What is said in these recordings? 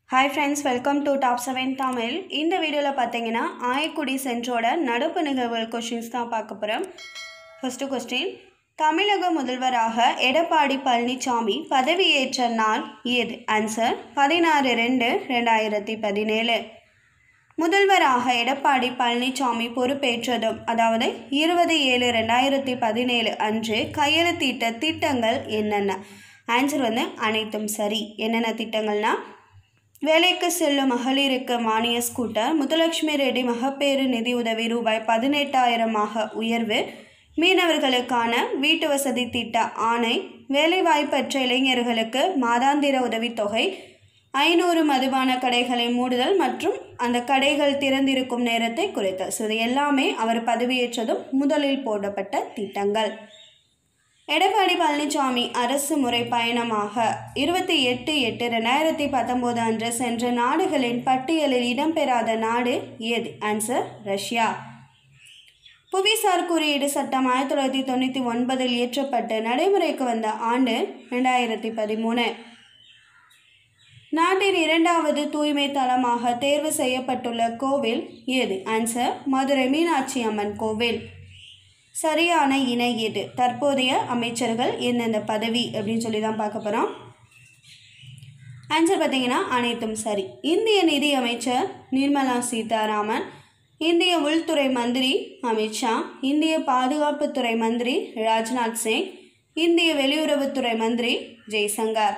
hi friends welcome to top seven Tamil இந்த வீடியோவில் பார்த்தீங்கன்னா ஆயக்குடி சென்ட்ரோட நடப்பு நிகழ்வுகள் கொஷின்ஸ் தான் பார்க்க போகிறோம் ஃபஸ்ட்டு கொஸ்டின் தமிழக முதல்வராக எடப்பாடி பழனிசாமி பதவியேற்ற நாள் ஏது ஆன்சர் பதினாறு ரெண்டு ரெண்டாயிரத்தி பதினேழு முதல்வராக எடப்பாடி பழனிசாமி பொறுப்பேற்றதும் அதாவது இருபது ஏழு ரெண்டாயிரத்தி பதினேழு அன்று கையெழுத்திட்ட திட்டங்கள் என்னென்ன ஆன்சர் வந்து அனைத்தும் சரி என்னென்ன திட்டங்கள்னா வேலைக்கு செல்லும் மகளிருக்கு மானிய ஸ்கூட்டர் முத்துலட்சுமி ரெட்டி மகப்பேறு நிதி உதவி ரூபாய் பதினெட்டாயிரமாக உயர்வு மீனவர்களுக்கான வீட்டு வசதி திட்ட ஆணை வேலைவாய்ப்பற்ற இளைஞர்களுக்கு மாதாந்திர உதவித்தொகை ஐநூறு மதுபான கடைகளை மூடுதல் மற்றும் அந்த கடைகள் திறந்திருக்கும் நேரத்தை குறைத்தல் ஸோ இது எல்லாமே அவர் பதவியேற்றதும் முதலில் போடப்பட்ட திட்டங்கள் எடப்பாடி பழனிசாமி அரசு முறை பயணமாக இருபத்தி எட்டு எட்டு ரெண்டாயிரத்தி பத்தொம்போது அன்று சென்ற நாடுகளின் பட்டியலில் இடம்பெறாத நாடு ஏது ஆன்சர் ரஷ்யா புவிசார் குறியீடு சட்டம் ஆயிரத்தி தொள்ளாயிரத்தி தொண்ணூற்றி ஒன்பதில் இயற்றப்பட்டு நடைமுறைக்கு வந்த ஆண்டு ரெண்டாயிரத்தி பதிமூணு நாட்டின் இரண்டாவது தூய்மை தலமாக தேர்வு செய்யப்பட்டுள்ள கோவில் ஏது ஆன்சர் மதுரை மீனாட்சி அம்மன் கோவில் சரியான இணை எது தற்போதைய அமைச்சர்கள் எந்தெந்த பதவி அப்படின்னு சொல்லி தான் பார்க்க போகிறோம் ஆன்சர் பார்த்தீங்கன்னா அனைத்தும் சரி இந்திய நிதி அமைச்சர் நிர்மலா சீதாராமன் இந்திய உள்துறை மந்திரி அமித்ஷா இந்திய பாதுகாப்புத்துறை மந்திரி ராஜ்நாத் சிங் இந்திய வெளியுறவுத்துறை மந்திரி Jaishankar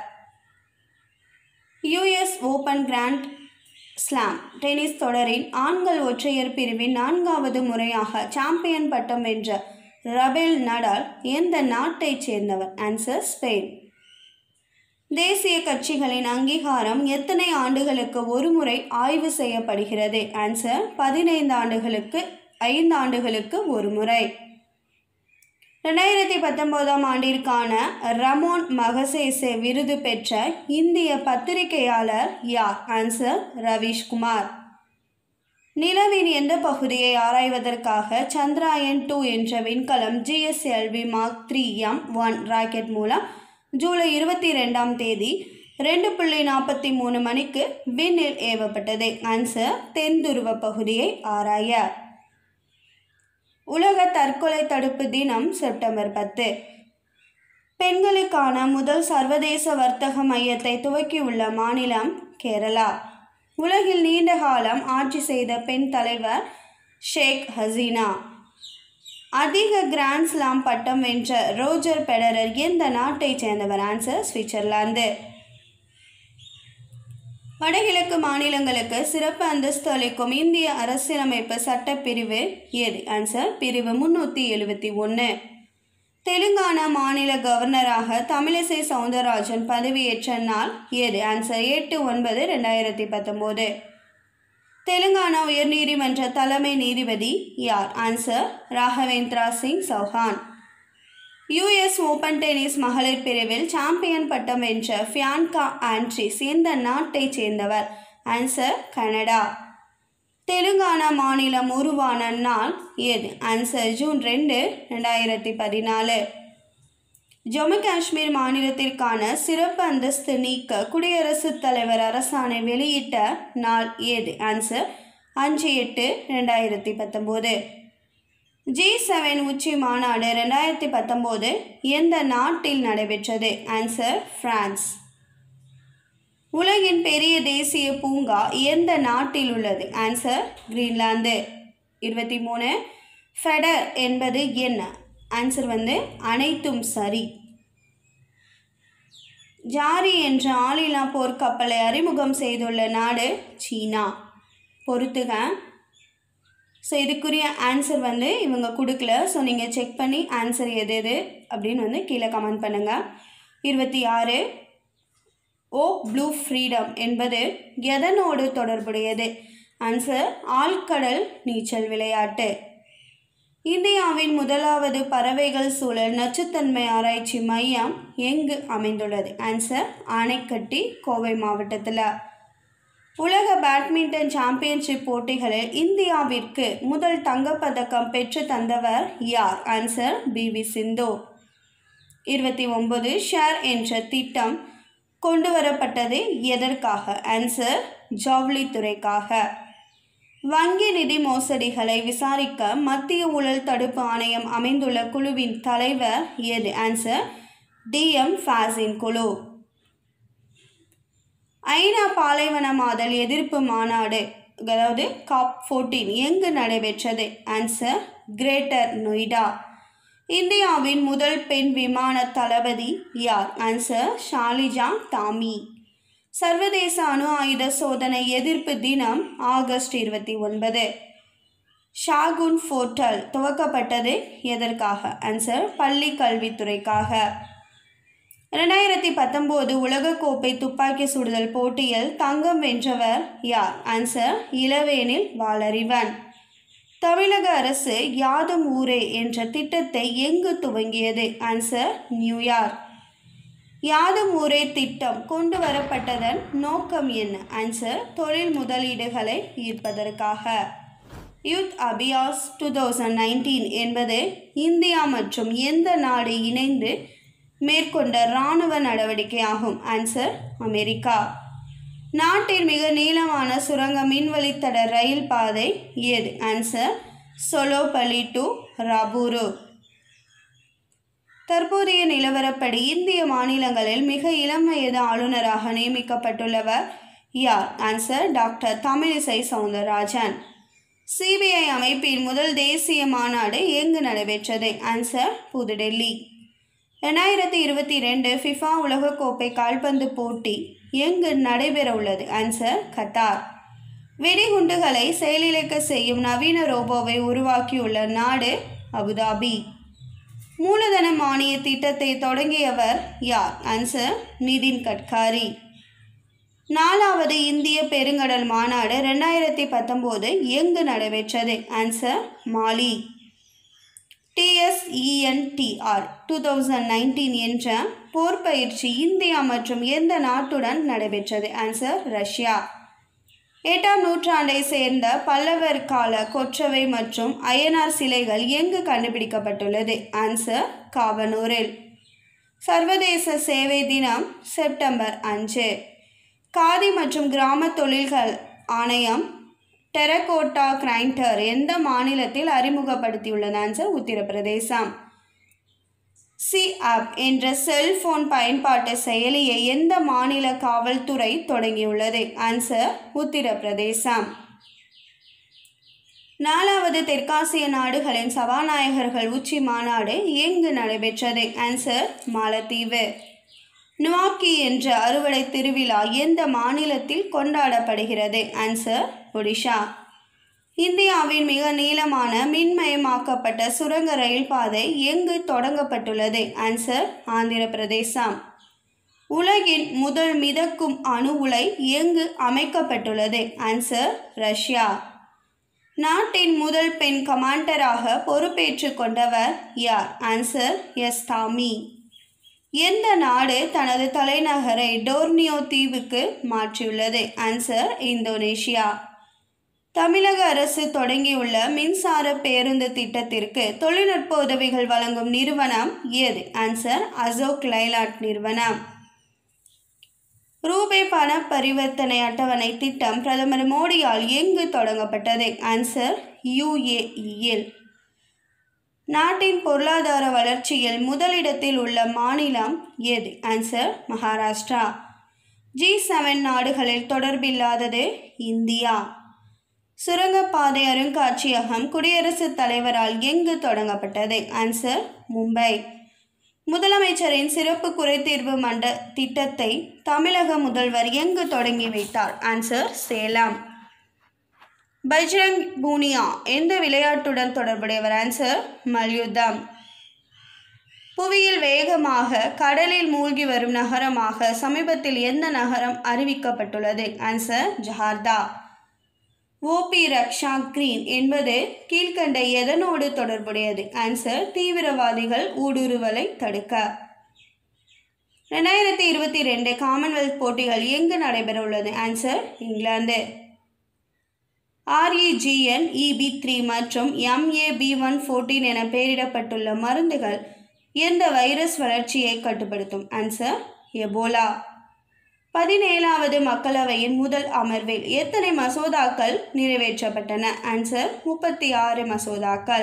US Open Grand Slam tennis தொடரின் ஆண்கள் ஒற்றையர் பிரிவின் நான்காவது முறையாக சாம்பியன் பட்டம் வென்ற ரபேல் நடால் எந்த நாட்டைச் சேர்ந்தவர் ஆன்சர் ஸ்பெயின் தேசிய கட்சிகளின் அங்கீகாரம் எத்தனை ஆண்டுகளுக்கு ஒருமுறை ஆய்வு செய்யப்படுகிறது ஆன்சர் பதினைந்து ஆண்டுகளுக்கு ஐந்து ஆண்டுகளுக்கு ஒரு முறை ரெண்டாயிரத்தி பத்தொம்போதாம் ஆண்டிற்கான ரமோன் மகசேசே விருது பெற்ற இந்திய பத்திரிகையாளர் யார் ஆன்சர் ரவீஷ்குமார் நிலவின் எந்த பகுதியை ஆராய்வதற்காக சந்திராயன் டூ என்ற விண்கலம் GSLV Mark three M one rocket மூலம் ஜூலை இருபத்தி ரெண்டாம் தேதி ரெண்டு புள்ளி நாற்பத்தி மூணு மணிக்கு விண்ணில் ஏவப்பட்டது ஆன்சர் தென் துருவ பகுதியை ஆராய உலக தற்கொலை தடுப்பு தினம் செப்டம்பர் பத்து பெண்களுக்கான முதல் சர்வதேச வர்த்தக மையத்தை துவக்கியுள்ள மாநிலம் கேரளா உலகில் நீண்ட காலம் ஆட்சி செய்த பெண் தலைவர் ஷேக் ஹசீனா அதிக கிராண்ட் ஸ்லாம் பட்டம் வென்ற ரோஜர் பெடரர் எந்த நாட்டைச் சேர்ந்தவர் ஆன்சர் சுவிட்சர்லாந்து வடகிழக்கு மாநிலங்களுக்கு சிறப்பு அந்தஸ்து அளிக்கும் இந்திய அரசியலமைப்பு சட்டப்பிரிவு ஏது ஆன்சர் பிரிவு முன்னூற்றி எழுபத்தி ஒன்று தெலுங்கானா மாநில கவர்னராக தமிழிசை சவுந்தரராஜன் பதவியேற்ற நாள் ஏது ஆன்சர் எட்டு ஒன்பது ரெண்டாயிரத்தி பத்தொம்போது தெலுங்கானா உயர்நீதிமன்ற தலைமை நீதிபதி யார் answer Raghavendra Singh Chauhan US Open tennis மகளிர் பிரிவில் சாம்பியன் பட்டம் வென்ற ஃபியான்கா ஆண்ட்ரிஸ் எந்த நாட்டைச் சேர்ந்தவர் ஆன்சர் கனடா தெலுங்கானா மாநிலம் உருவான நாள் ஏது ஆன்சர் ஜூன் ரெண்டு ரெண்டாயிரத்தி பதினாலு ஜம்மு காஷ்மீர் மாநிலத்திற்கான சிறப்பு அந்தஸ்து நீக்க குடியரசுத் தலைவர் அரசாணை வெளியிட்ட நாள் ஏது ஆன்சர் அஞ்சு எட்டு ரெண்டாயிரத்தி பத்தொம்போது ஜி செவன் உச்சி மாநாடு ரெண்டாயிரத்தி பத்தொம்போது எந்த நாட்டில் நடைபெற்றது ஆன்சர் பிரான்ஸ் உலகின் பெரிய தேசிய பூங்கா எந்த நாட்டில் உள்ளது ஆன்சர் கிரீன்லாந்து இருபத்தி மூணு ஃபெடர் என்பது என்ன ஆன்சர் வந்து அனைத்தும் சரி ஜாரி என்ற ஆளில்லா போர்க்கப்பலை அறிமுகம் செய்துள்ள நாடு சீனா பொறுத்துக ஸோ இதுக்குரிய ஆன்சர் வந்து இவங்க கொடுக்கல ஸோ நீங்கள் செக் பண்ணி ஆன்சர் எது எது அப்படின்னு வந்து கீழே கமெண்ட் பண்ணுங்கள் இருபத்தி ஆறு ஓ ப்ளூ ஃப்ரீடம் என்பது எதனோடு தொடர்புடையது ஆன்சர் ஆழ்கடல் நீச்சல் விளையாட்டு இந்தியாவின் முதலாவது பறவைகள் சூழல் நச்சுத்தன்மை ஆராய்ச்சி மையம் எங்கு அமைந்துள்ளது ஆன்சர் ஆனைக்கட்டி கோவை மாவட்டத்தில் உலக பேட்மிண்டன் சாம்பியன்ஷிப் போட்டிகளில் இந்தியாவிற்கு முதல் தங்கப்பதக்கம் பெற்று தந்தவர் யார் ஆன்சர் பி வி சிந்து இருபத்தி ஒன்பது ஷேர் என்ற திட்டம் கொண்டு வரப்பட்டது எதற்காக ஆன்சர் ஜவுளித்துறைக்காக வங்கி நிதி மோசடிகளை விசாரிக்க மத்திய ஊழல் தடுப்பு ஆணையம் அமைந்துள்ள குழுவின் தலைவர் எது ஆன்சர் டிஎம் ஃபாசின் குழு ஐநா பாலைவனமாதல் எதிர்ப்பு மாநாடு அதாவது காப் ஃபோர்டீன் எங்கு நடைபெற்றது ஆன்சர் கிரேட்டர் நொய்டா இந்தியாவின் முதல் பெண் விமான தளபதி யார் ஆன்சர் ஷாலிஜா தாமி சர்வதேச அணு ஆயுத சோதனை எதிர்ப்பு தினம் ஆகஸ்ட் இருபத்தி ஒன்பது ஷாகுன் போர்ட்டல் துவக்கப்பட்டது எதற்காக ஆன்சர் பள்ளி கல்வித்துறைக்காக ரெண்டாயிரத்தி பத்தொம்போது உலகக்கோப்பை துப்பாக்கி சுடுதல் போட்டியில் தங்கம் வென்றவர் யார் ஆன்சர் இளவேனில் வாளறிவன் தமிழக அரசு யாதும் ஊரே என்ற திட்டத்தை எங்கு துவங்கியது ஆன்சர் நியூயார்க் யாதும் ஊரே திட்டம் கொண்டு வரப்பட்டதன் நோக்கம் என்ன ஆன்சர் தொழில் முதலீடுகளை ஈர்ப்பதற்காக Yudh Abhyas two thousand nineteen என்பது இந்தியா மற்றும் எந்த நாடு இணைந்து மேற்கொண்ட இராணுவ நடவடிக்கையாகும் ஆன்சர் அமெரிக்கா நாட்டின் மிக நீளமான சுரங்க மின்வழித்தட ரயில் பாதை எது ஆன்சர் சொலோபலி டு ரபூரு தற்போதைய நிலவரப்படி இந்திய மாநிலங்களில் மிக இளம் வயது ஆளுநராக நியமிக்கப்பட்டுள்ளவர் யார் answer doctor Tamilisai Soundararajan CBI அமைப்பின் முதல் தேசிய மாநாடு எங்கு நடைபெற்றது ஆன்சர் புதுடெல்லி ரெண்டாயிரத்தி இருபத்தி ரெண்டு ஃபிஃபா உலகக்கோப்பை கால்பந்து போட்டி எங்கு நடைபெற உள்ளது ஆன்சர் கத்தார் வெடிகுண்டுகளை செயலிழக்க செய்யும் நவீன ரோபோவை உருவாக்கியுள்ள நாடு அபுதாபி மூலதன மானிய திட்டத்தை தொடங்கியவர் யார் ஆன்சர் நிதின் கட்காரி நாலாவது இந்திய பெருங்கடல் மாநாடு ரெண்டாயிரத்தி பத்தொம்போது எங்கு நடைபெற்றது answer Mali TSENTR two thousand nineteen என்ற போர் பயிற்சி இந்தியா மற்றும் எந்த நாட்டுடன் நடைபெற்றது ஆன்சர் ரஷ்யா எட்டாம் நூற்றாண்டை சேர்ந்த பல்லவர் கால கொற்றவை மற்றும் அய்யனார் சிலைகள் எங்கு கண்டுபிடிக்கப்பட்டுள்ளது ஆன்சர் காவனூரில் சர்வதேச சேவை தினம் செப்டம்பர் அஞ்சு காதி மற்றும் கிராம தொழில்கள் ஆணையம் டெரகோட்டா கிரைண்டர் எந்த மாநிலத்தில் அறிமுகப்படுத்தியுள்ளது ஆன்சர் உத்தரப்பிரதேசம் சி ஆப் என்ற செல்போன் பயன்பாட்டு செயலியை எந்த மாநில காவல்துறை தொடங்கியுள்ளது ஆன்சர் உத்தரப்பிரதேசம் நாலாவது தெற்காசிய நாடுகளின் சபாநாயகர்கள் உச்சி மாநாடு எங்கு நடைபெற்றது ஆன்சர் மாலத்தீவு நுவாக்கி என்ற அறுவடை திருவிழா எந்த மாநிலத்தில் கொண்டாடப்படுகிறது ஆன்சர் ஒடிஷா இந்தியாவின் மிக நீளமான மின்மயமாக்கப்பட்ட சுரங்க ரயில் பாதை எங்கு தொடங்கப்பட்டுள்ளது ஆன்சர் ஆந்திர பிரதேசம் உலகின் முதல் மிதக்கும் அணு உலை எங்கு அமைக்கப்பட்டுள்ளது ஆன்சர் ரஷ்யா நாட்டின் முதல் பெண் கமாண்டராக பொறுப்பேற்று கொண்டவர் யார் ஆன்சர் எஸ் தாமி எந்த நாடு தனது தலைநகரை டோர்னியோ தீவுக்கு மாற்றியுள்ளது ஆன்சர் இந்தோனேஷியா தமிழக அரசு தொடங்கியுள்ள மின்சார பேருந்து திட்டத்திற்கு தொழில்நுட்ப உதவிகள் வழங்கும் நிறுவனம் எது ஆன்சர் அசோக் லைலாட் நிறுவனம் ரூபே பண பரிவர்த்தனை அட்டவணை திட்டம் பிரதமர் மோடியால் எங்கு தொடங்கப்பட்டது ஆன்சர் யுஏஇயில் நாட்டின் பொருளாதார வளர்ச்சியில் முதலிடத்தில் உள்ள மாநிலம் எது ஆன்சர் மகாராஷ்டிரா ஜி செவன் நாடுகளில் தொடர்பில்லாதது இந்தியா சுரங்கப்பாதை அருங்காட்சியகம் குடியரசுத் தலைவரால் எங்கு தொடங்கப்பட்டது ஆன்சர் மும்பை முதலமைச்சரின் சிறப்பு குறைதீர்வு மண்ட திட்டத்தை தமிழக முதல்வர் எங்கு தொடங்கி வைத்தார் ஆன்சர் சேலம் பஜ்ரங் பூனியா எந்த விளையாட்டுடன் தொடர்புடையவர் ஆன்சர் மல்யுத்தம் புவியில் வேகமாக கடலில் மூழ்கி வரும் நகரமாக சமீபத்தில் எந்த நகரம் அறிவிக்கப்பட்டுள்ளது answer Jakarta OP Raksha green என்பது கீழ்கண்ட எதனோடு தொடர்புடையது ஆன்சர் தீவிரவாதிகள் ஊடுருவலை தடுக்க ரெண்டாயிரத்தி இருபத்தி ரெண்டு காமன்வெல்த் போட்டிகள் எங்கு நடைபெற உள்ளது answer England REGN EB three மற்றும் எம்ஏபி ஒன் ஃபோர்டீன் என பெயரிடப்பட்டுள்ள மருந்துகள் எந்த வைரஸ் வளர்ச்சியை கட்டுப்படுத்தும் ஆன்சர் எபோலா பதினேழாவது மக்களவையின் முதல் அமர்வில் எத்தனை மசோதாக்கள் நிறைவேற்றப்பட்டன ஆன்சர் முப்பத்தி ஆறு மசோதாக்கள்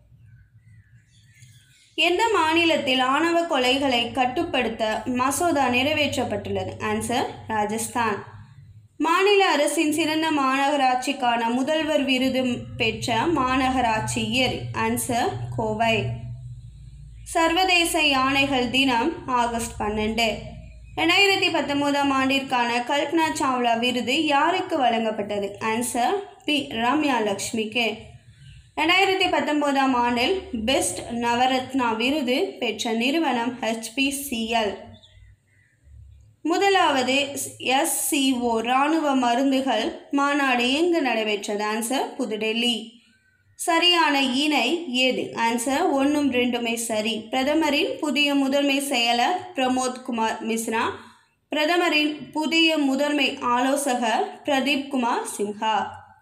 எந்த மாநிலத்தில் ஆணவ கொலைகளை கட்டுப்படுத்த மசோதா நிறைவேற்றப்பட்டுள்ளது ஆன்சர் ராஜஸ்தான் மாநில அரசின் சிறந்த மாநகராட்சிக்கான முதல்வர் விருது பெற்ற மாநகராட்சி இயர் ஆன்சர் கோவை சர்வதேச யானைகள் தினம் ஆகஸ்ட் பன்னெண்டு ரெண்டாயிரத்தி பத்தொம்போதாம் ஆண்டிற்கான கல்பனா சாவ்லா விருது யாருக்கு வழங்கப்பட்டது ஆன்சர் பி ரம்யா லக்ஷ்மிக்கு ரெண்டாயிரத்தி பத்தொம்போதாம் ஆண்டில் பெஸ்ட் நவரத்னா விருது பெற்ற நிறுவனம் ஹெச்பிசிஎல் முதலாவது எஸ்சிஓ இராணுவ மருந்துகள் மாநாடு எங்கு நடைபெற்றது ஆன்சர் புதுடெல்லி சரியான இணை ஏது ஆன்சர் ஒன்றும் ரெண்டுமே சரி பிரதமரின் புதிய முதன்மை செயலர் பிரமோத் குமார் மிஸ்ரா பிரதமரின் புதிய முதன்மை ஆலோசகர் பிரதீப் குமார் சின்ஹா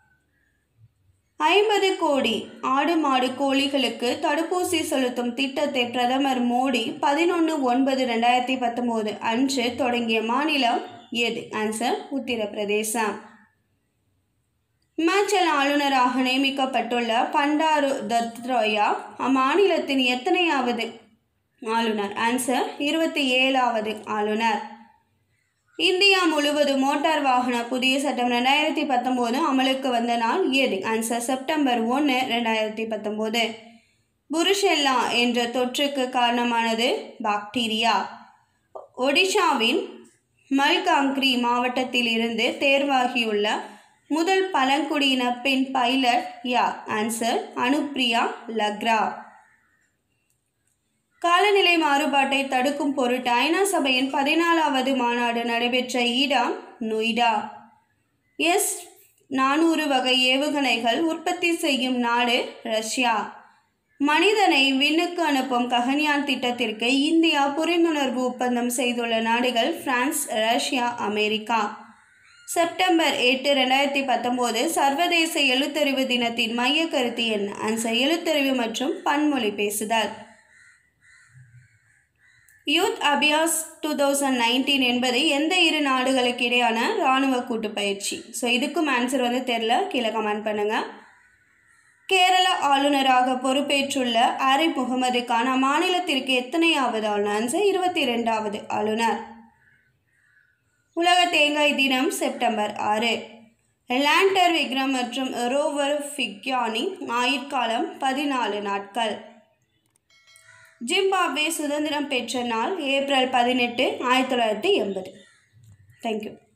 ஐம்பது கோடி ஆடு மாடு கோழிகளுக்கு தடுப்பூசி செலுத்தும் திட்டத்தை பிரதமர் மோடி பதினொன்று ஒன்பது ரெண்டாயிரத்தி பத்தொம்போது அன்று தொடங்கிய மாநிலம் எது ஆன்சர் உத்தரப்பிரதேசம் இமாச்சல் ஆளுநராக நியமிக்கப்பட்டுள்ள பண்டாரு தத்ரோயா அம்மாநிலத்தின் எத்தனையாவது ஆளுநர் ஆன்சர் இருபத்தி ஏழாவது ஆளுநர் இந்தியா முழுவதும் மோட்டார் வாகன புதிய சட்டம் ரெண்டாயிரத்தி பத்தொம்போது அமலுக்கு வந்த நாள் எது ஆன்சர் செப்டம்பர் ஒன்று ரெண்டாயிரத்தி பத்தொம்போது புருஷெல்லா என்ற தொற்றுக்கு காரணமானது பாக்டீரியா ஒடிஷாவின் மல்காங்கிரி மாவட்டத்தில் இருந்து தேர்வாகியுள்ள முதல் பழங்குடியின பெண் பைலட் யார் ஆன்சர் அனுப்ரியா லக்ரா காலநிலை மாறுபாட்டை தடுக்கும் பொருட்டு ஐநா சபையின் பதினாலாவது மாநாடு நடைபெற்ற இடம் நொய்டா எஸ் நானூறு வகை ஏவுகணைகள் உற்பத்தி செய்யும் நாடு ரஷ்யா மனிதனை விண்ணுக்கு அனுப்பும் ககன்யான் திட்டத்திற்கு இந்தியா புரிந்துணர்வு ஒப்பந்தம் செய்துள்ள நாடுகள் பிரான்ஸ் ரஷ்யா அமெரிக்கா செப்டம்பர் எட்டு ரெண்டாயிரத்தி பத்தொம்போது சர்வதேச எழுத்தறிவு தினத்தின் மைய கருத்து என்ன ஆன்சர் எழுத்தறிவு மற்றும் பன்மொழி பேசுதல் Yudh Abhyas two thousand nineteen என்பது எந்த இரு நாடுகளுக்கு இடையான இராணுவ கூட்டு பயிற்சி ஸோ இதுக்கும் ஆன்சர் வந்து தெரில கீழே கமெண்ட் பண்ணுங்கள் கேரள ஆளுநராக பொறுப்பேற்றுள்ள ஆரிப் முகமது கான் அம்மாநிலத்திற்கு எத்தனையாவது ஆளுநர் ஆன்சர் இருபத்தி ரெண்டாவது ஆளுநர் உலக தேங்காய் தினம் செப்டம்பர் ஆறு லேண்டர் விக்ரம் மற்றும் ரோவர் ஃபிக்யானி ஆயுட்காலம் பதினாலு நாட்கள் ஜிம்பாப்வே சுதந்திரம் பெற்ற நாள் ஏப்ரல் பதினெட்டு ஆயிரத்தி தொள்ளாயிரத்தி எண்பது தேங்க்யூ